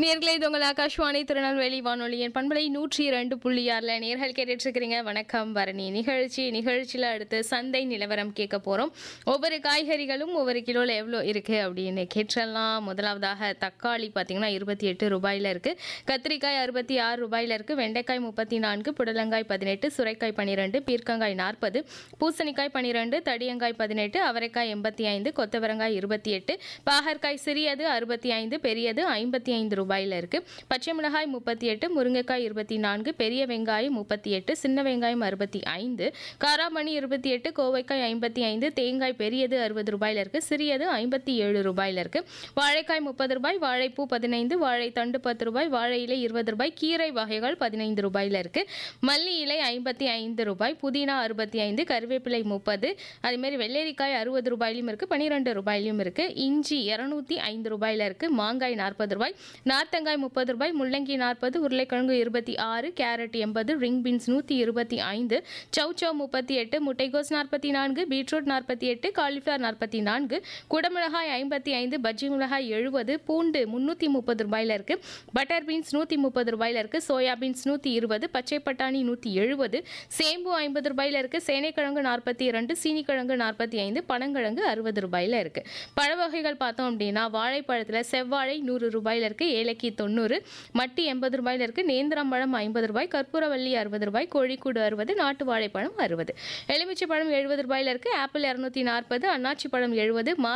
நேர்களே இது உங்கள் ஆகாஷ்வாணி திருநெல்வேலி வானொலியின் பண்பலை நூற்றி இரண்டு புள்ளி ஆறில் நேர்கள் கேட்டுட்டு இருக்கிறீங்க வணக்கம் பரணி நிகழ்ச்சி நிகழ்ச்சியில் அடுத்து சந்தை நிலவரம் கேட்க போகிறோம் ஒவ்வொரு காய்கறிகளும் ஒவ்வொரு கிலோவில் எவ்வளோ இருக்குது அப்படின்னு கேட்டலாம் முதலாவதாக தக்காளி பார்த்தீங்கன்னா இருபத்தி எட்டு ரூபாயில் இருக்குது கத்திரிக்காய் அறுபத்தி ஆறு ரூபாயில் இருக்குது வெண்டைக்காய் முப்பத்தி நான்கு புடலங்காய் பதினெட்டு சுரைக்காய் பன்னிரெண்டு பீர்க்கங்காய் நாற்பது பூசணிக்காய் பன்னிரெண்டு தடியங்காய் பதினெட்டு அவரைக்காய் எண்பத்தி ஐந்து கொத்தவரங்காய் இருபத்தி எட்டு பாகற்காய் சிறியது அறுபத்தி ஐந்து பெரியது ஐம்பத்தி ஐந்து ரூபாயில் இருக்கு பச்சை மிளகாய் முப்பத்தி எட்டு முருங்கைக்காய் இருபத்தி நான்கு பெரிய வெங்காயம் முப்பத்தி எட்டு சின்ன வெங்காயம் அறுபத்தி ஐந்து காராமணி இருபத்தி எட்டு கோவைக்காய் ஐம்பத்தி ஐந்து தேங்காய் பெரியது அறுபது ரூபாயில் இருக்கு சிறியது ஐம்பத்தி ஏழு ரூபாயில் இருக்கு வாழைக்காய் முப்பது ரூபாய் வாழைப்பூ பதினைந்து வாழைத்தண்டு பத்து ரூபாய் வாழை இலை இருபது ரூபாய் கீரை வகைகள் பதினைந்து ரூபாயில் இருக்கு மல்லி இலை ஐம்பத்தி ஐந்து ரூபாய் புதினா அறுபத்தி ஐந்து கருவேப்பிலை முப்பது அதேமாதிரி வெள்ளரிக்காய் அறுபது ரூபாயிலும் இருக்கு பன்னிரெண்டு ரூபாயிலும் இருக்கு இஞ்சி இரநூத்தி ஐந்து ரூபாயில இருக்கு மாங்காய் நாற்பது ரூபாய் நார்த்தங்காய் முப்பது ரூபாய் முள்ளங்கி நாற்பது உருளைக்கிழங்கு இருபத்தி ஆறு கேரட் எண்பது ரிங் பீன்ஸ் நூற்றி இருபத்தி ஐந்து சௌச்சௌ முப்பத்தி எட்டு முட்டைகோஸ் நாற்பத்தி நான்கு பீட்ரூட் நாற்பத்தி எட்டு காலிஃப்ளவர் நாற்பத்தி நான்கு குடமிளகாய் ஐம்பத்தி ஐந்து பஜ்ஜி மிளகாய் எழுபது பூண்டு முந்நூற்றி முப்பது ரூபாயில இருக்கு பட்டர் பீன்ஸ் நூற்றி முப்பது ரூபாயில இருக்கு சோயா பீன்ஸ் நூற்றி இருபது பச்சை பட்டாணி நூற்றி எழுபது சேம்பு ஐம்பது ரூபாயில இருக்கு சேனைக்கிழங்கு நாற்பத்தி இரண்டு சீனிக்கிழங்கு நாற்பத்தி ஐந்து பனங்கிழங்கு அறுபது ரூபாயில இருக்கு பழ வகைகள் பார்த்தோம் அப்படின்னா வாழைப்பழத்தில் செவ்வாழை நூறு ரூபாயில இருக்கு ஏலக்கி தொண்ணூறு மட்டி எண்பது ரூபாயில இருக்கு நேந்திரம்பழம் ஐம்பது ரூபாய் கற்பூரவல்லி அறுபது ரூபாய் கோழிக்கூடு அறுபது நாட்டு வாழைப்பழம் அறுபது எலுமிச்சை பழம் எழுபது ரூபாயில இருக்கு ஆப்பிள் இரநூத்தி நாற்பது அன்னாச்சி பழம் எழுபது